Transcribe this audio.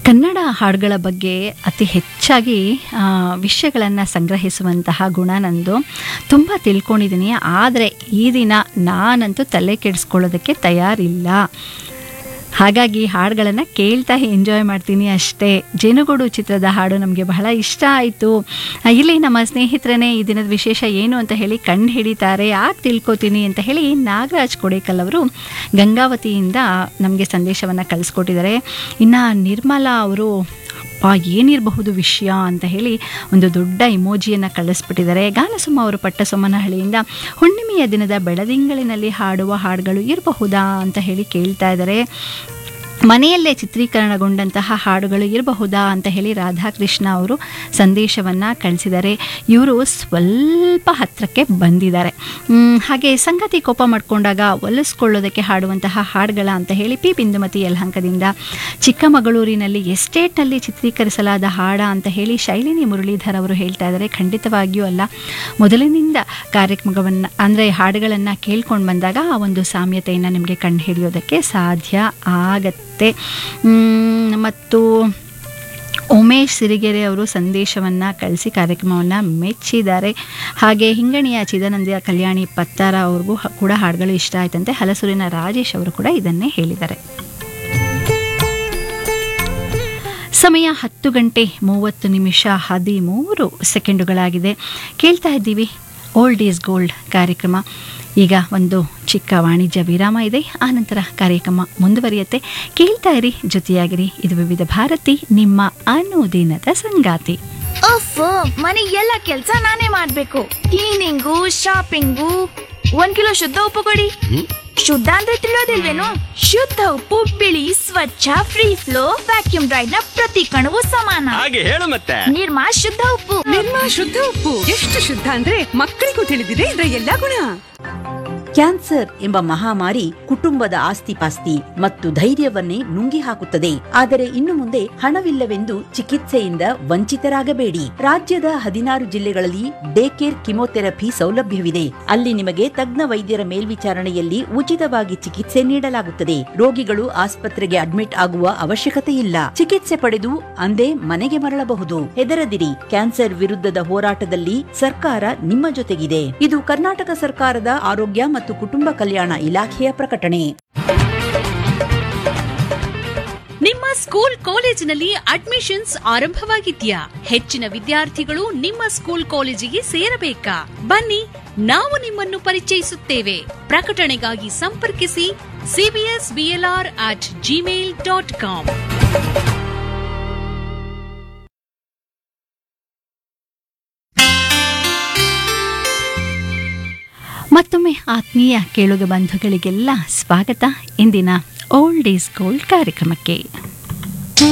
ಕನ್ನಡ ಹಾಡುಗಳ ಬಗ್ಗೆ ಅತಿ ಹೆಚ್ಚಾಗಿ ವಿಷಯಗಳನ್ನು ಸಂಗ್ರಹಿಸುವಂತಹ ಗುಣ ನಂದು ತುಂಬ ತಿಳ್ಕೊಂಡಿದ್ದೀನಿ ಆದರೆ ಈ ದಿನ ನಾನಂತೂ ತಲೆ ಕೆಡಿಸ್ಕೊಳ್ಳೋದಕ್ಕೆ ತಯಾರಿಲ್ಲ ಹಾಗಾಗಿ ಹಾಡುಗಳನ್ನು ಕೇಳ್ತಾ ಎಂಜಾಯ್ ಮಾಡ್ತೀನಿ ಅಷ್ಟೇ ಜೇನುಗೂಡು ಚಿತ್ರದ ಹಾಡು ನಮಗೆ ಬಹಳ ಇಷ್ಟ ಆಯಿತು ಇಲ್ಲಿ ನಮ್ಮ ಸ್ನೇಹಿತರೇ ಈ ದಿನದ ವಿಶೇಷ ಏನು ಅಂತ ಹೇಳಿ ಕಂಡು ಹಿಡಿತಾರೆ ಯಾಕೆ ತಿಳ್ಕೊತೀನಿ ಅಂತ ಹೇಳಿ ನಾಗರಾಜ್ ಕೊಡೇಕಲ್ ಅವರು ಗಂಗಾವತಿಯಿಂದ ನಮಗೆ ಸಂದೇಶವನ್ನು ಕಳಿಸ್ಕೊಟ್ಟಿದ್ದಾರೆ ಇನ್ನು ನಿರ್ಮಲಾ ಅವರು ಅಪ್ಪ ಏನಿರಬಹುದು ವಿಷಯ ಅಂತ ಹೇಳಿ ಒಂದು ದೊಡ್ಡ ಇಮೋಜಿಯನ್ನು ಕಳಿಸ್ಬಿಟ್ಟಿದ್ದಾರೆ ಗಾನಸುಮ್ಮ ಅವರು ಪಟ್ಟಸೊಮ್ಮನಹಳ್ಳಿಯಿಂದ ಹುಣ್ಣಿಮೆಯ ದಿನದ ಬೆಳದಿಂಗಳಿನಲ್ಲಿ ಹಾಡುವ ಹಾಡುಗಳು ಇರಬಹುದಾ ಅಂತ ಹೇಳಿ ಕೇಳ್ತಾ ಇದ್ದಾರೆ ಮನೆಯಲ್ಲೇ ಚಿತ್ರೀಕರಣಗೊಂಡಂತಹ ಹಾಡುಗಳು ಇರಬಹುದಾ ಅಂತ ಹೇಳಿ ರಾಧಾಕೃಷ್ಣ ಅವರು ಸಂದೇಶವನ್ನು ಕಳಿಸಿದ್ದಾರೆ ಇವರು ಸ್ವಲ್ಪ ಹತ್ತಿರಕ್ಕೆ ಬಂದಿದ್ದಾರೆ ಹಾಗೆ ಸಂಗತಿ ಕೋಪ ಮಾಡಿಕೊಂಡಾಗ ಒಲಿಸ್ಕೊಳ್ಳೋದಕ್ಕೆ ಹಾಡುವಂತಹ ಹಾಡುಗಳ ಅಂತ ಹೇಳಿ ಪಿ ಬಿಂದುಮತಿ ಯಲಹಂಕದಿಂದ ಚಿಕ್ಕಮಗಳೂರಿನಲ್ಲಿ ಎಸ್ಟೇಟ್ನಲ್ಲಿ ಚಿತ್ರೀಕರಿಸಲಾದ ಹಾಡ ಅಂತ ಹೇಳಿ ಶೈಲಿನಿ ಮುರಳೀಧರ್ ಅವರು ಹೇಳ್ತಾ ಇದ್ದಾರೆ ಖಂಡಿತವಾಗಿಯೂ ಅಲ್ಲ ಮೊದಲಿನಿಂದ ಕಾರ್ಯಕ್ರಮವನ್ನು ಅಂದರೆ ಹಾಡುಗಳನ್ನು ಕೇಳ್ಕೊಂಡು ಬಂದಾಗ ಆ ಒಂದು ಸಾಮ್ಯತೆಯನ್ನು ನಿಮಗೆ ಕಂಡು ಹಿಡಿಯೋದಕ್ಕೆ ಸಾಧ್ಯ ಆಗತ್ತೆ ಮತ್ತು ಉಮೇಶ್ ಸಿರಿಗೆರೆ ಅವರು ಸಂದೇಶವನ್ನು ಕಳಿಸಿ ಕಾರ್ಯಕ್ರಮವನ್ನು ಮೆಚ್ಚಿದ್ದಾರೆ ಹಾಗೆ ಹಿಂಗಣಿಯ ಚಿದಾನಂದ ಕಲ್ಯಾಣಿ ಪತ್ತಾರ ಅವ್ರಿಗೂ ಕೂಡ ಹಾಡುಗಳು ಇಷ್ಟ ಆಯ್ತಂತೆ ಹಲಸೂರಿನ ರಾಜೇಶ್ ಅವರು ಕೂಡ ಇದನ್ನೇ ಹೇಳಿದ್ದಾರೆ ಸಮಯ ಹತ್ತು ಗಂಟೆ ಮೂವತ್ತು ನಿಮಿಷ ಹದಿಮೂರು ಸೆಕೆಂಡುಗಳಾಗಿದೆ ಕೇಳ್ತಾ ಇದ್ದೀವಿ ಓಲ್ಡ್ ಈಸ್ ಗೋಲ್ಡ್ ಕಾರ್ಯಕ್ರಮ ಈಗ ಒಂದು ಚಿಕ್ಕ ವಾಣಿಜ್ಯ ವಿರಾಮ ಇದೆ ಆನಂತರ ಕಾರ್ಯಕ್ರಮ ಮುಂದುವರಿಯುತ್ತೆ ಕೇಳ್ತಾ ಇರಿ ಜೊತೆಯಾಗಿರಿ ಇದು ವಿವಿಧ ಭಾರತಿ ನಿಮ್ಮ ಅನುದಿನದ ಸಂಗಾತಿ ಅಫ್ ಮನೆ ಎಲ್ಲ ಕೆಲ್ಸ ನಾನೇ ಮಾಡ್ಬೇಕು ಕ್ಲೀನಿಂಗು ಶಾಪಿಂಗು ಒಂದ್ ಕಿಲೋ ಶುದ್ಧ ಉಪ್ಪು ಕೊಡಿ ಶುದ್ಧ ಅಂದ್ರೆ ತಿಳಿಯೋದಿಲ್ವೇನು ಶುದ್ಧ ಉಪ್ಪು ಬಿಳಿ ಸ್ವಚ್ಛ ಫ್ರೀ ಫ್ಲೋ ವ್ಯಾಕ್ಯೂಮ್ ಡ್ರೈಡ್ ನ ಪ್ರತಿ ಕಣವು ಸಮಾನ ಹಾಗೆ ಹೇಳು ಮತ್ತೆ ನಿರ್ಮಾ ಶುದ್ಧ ಉಪ್ಪು ನಿರ್ಮಾ ಶುದ್ಧ ಉಪ್ಪು ಎಷ್ಟು ಶುದ್ಧ ಅಂದ್ರೆ ಮಕ್ಕಳಿಗೂ ತಿಳಿದಿದೆ ಇದರ ಎಲ್ಲಾ ಗುಣ ಕ್ಯಾನ್ಸರ್ ಎಂಬ ಮಹಾಮಾರಿ ಕುಟುಂಬದ ಆಸ್ತಿಪಾಸ್ತಿ ಮತ್ತು ಧೈರ್ಯವನ್ನೇ ನುಂಗಿ ಹಾಕುತ್ತದೆ ಆದರೆ ಇನ್ನು ಮುಂದೆ ಹಣವಿಲ್ಲವೆಂದು ಚಿಕಿತ್ಸೆಯಿಂದ ವಂಚಿತರಾಗಬೇಡಿ ರಾಜ್ಯದ ಹದಿನಾರು ಜಿಲ್ಲೆಗಳಲ್ಲಿ ಡೇ ಕೇರ್ ಕಿಮೋಥೆರಪಿ ಸೌಲಭ್ಯವಿದೆ ಅಲ್ಲಿ ನಿಮಗೆ ತಜ್ಞ ವೈದ್ಯರ ಮೇಲ್ವಿಚಾರಣೆಯಲ್ಲಿ ಉಚಿತವಾಗಿ ಚಿಕಿತ್ಸೆ ನೀಡಲಾಗುತ್ತದೆ ರೋಗಿಗಳು ಆಸ್ಪತ್ರೆಗೆ ಅಡ್ಮಿಟ್ ಆಗುವ ಅವಶ್ಯಕತೆ ಇಲ್ಲ ಚಿಕಿತ್ಸೆ ಪಡೆದು ಅಂದೇ ಮನೆಗೆ ಮರಳಬಹುದು ಹೆದರದಿರಿ ಕ್ಯಾನ್ಸರ್ ವಿರುದ್ಧದ ಹೋರಾಟದಲ್ಲಿ ಸರ್ಕಾರ ನಿಮ್ಮ ಜೊತೆಗಿದೆ ಇದು ಕರ್ನಾಟಕ ಸರ್ಕಾರದ ಆರೋಗ್ಯ ಮತ್ತು ಕುಟುಂಬ ಕಲ್ಯಾಣ ಇಲಾಖೆಯ ಪ್ರಕಟಣೆ ನಿಮ್ಮ ಸ್ಕೂಲ್ ಕಾಲೇಜಿನಲ್ಲಿ ಅಡ್ಮಿಷನ್ಸ್ ಆರಂಭವಾಗಿದ್ಯಾ ಹೆಚ್ಚಿನ ವಿದ್ಯಾರ್ಥಿಗಳು ನಿಮ್ಮ ಸ್ಕೂಲ್ ಕಾಲೇಜಿಗೆ ಸೇರಬೇಕಾ ಬನ್ನಿ ನಾವು ನಿಮ್ಮನ್ನು ಪರಿಚಯಿಸುತ್ತೇವೆ ಪ್ರಕಟಣೆಗಾಗಿ ಸಂಪರ್ಕಿಸಿ C B S B L R at gmail dot com ಮತ್ತೊಮ್ಮೆ ಆತ್ಮೀಯ ಕೇಳುಗ ಬಂಧುಗಳಿಗೆಲ್ಲ ಸ್ವಾಗತ ಇಂದಿನ ಓಲ್ಡ್ ಈಸ್ ಗೋಲ್ಡ್ ಕಾರ್ಯಕ್ರಮಕ್ಕೆ